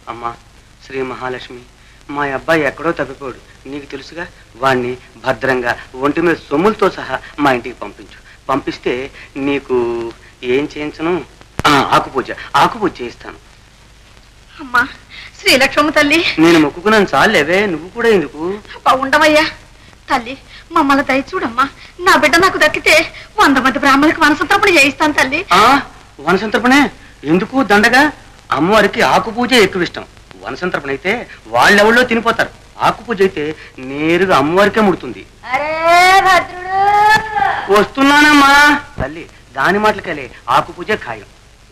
అమ్మా శ్రీ మహాలక్ష్మి మా అబ్బాయి ఎక్కడో తప్పిపోడు నీకు తెలుసుగా వాణ్ణి భద్రంగా ఒంటి మీద సొమ్ములతో సహా మా ఇంటికి పంపించు పంపిస్తే నీకు ఏం చేయించను ఆ, ఆకుపూజ ఆకుపూజ చేయిస్తాను అమ్మా శ్రీలక్ష్మమ్మ తల్లి నేను మొక్కుకున్నాను చాలేవే నువ్వు కూడా ఎందుకు అబ్బా, ఉండవయ్యా తల్లి మమ్మల్ని దయ చూడమ్మా నా బిడ్డ నాకు దక్కితే వంద మంది బ్రాహ్మణులకు మనసంతరపణ చేయిస్తాను తల్లి ఆ వనసంతర్పణే ఎందుకు దండగా అమ్మవారికి ఆకుపూజ ఎక్కువ ఇష్టం వనసంతర్పణ అయితే వాళ్ళెవళ్ళో తినిపోతారు ఆకుపూజ అయితే నేరుగా అమ్మవారికే ముడుతుంది అరే భద్రుడు వస్తున్నానమ్మా తల్లి దాని మాటలకెళ్ళే ఆకుపూజ ఖాయం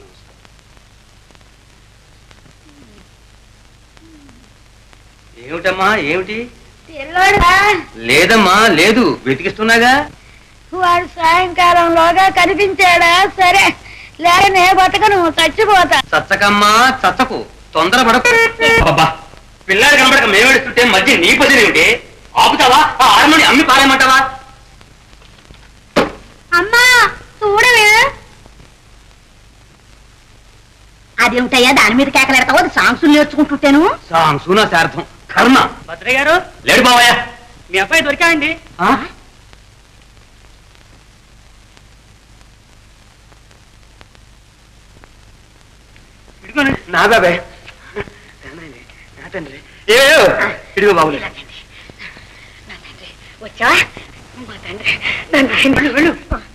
ఏమిటమ్మా ఏమిటి లేదమ్మా లేదు వెతికిస్తున్నాగా వాడు సాయంకాలంలోగా కనిపించాడా సరే లేకనే బతకను చచ్చిపోతా చచ్చకమ్మా చచ్చకు తొందరపడకు అబ్బా పిల్లాడు కనబడక మేమేడుస్తుంటే మధ్య నీ పది ఏమిటి ఆపుతావా ఆ ఆరుమని అమ్మి పాలేమంటావా అమ్మా చూడవే అదేమిటయ్యా దాని మీద కేకలేడతావు అది సాంగ్సులు నేర్చుకుంటుంటేను సాంసూనా శార్థం కర్మ భద్రయ్య గారు లేడు బావయ్య మీ అబ్బాయి దొరికాయండి ఆ? ఇదిగోనండి నా బాబాయ్ నా తండ్రి ఏ ఇదిగో బాబులే వచ్చావా మా తండ్రి నన్ను వెళ్ళు, వెళ్ళు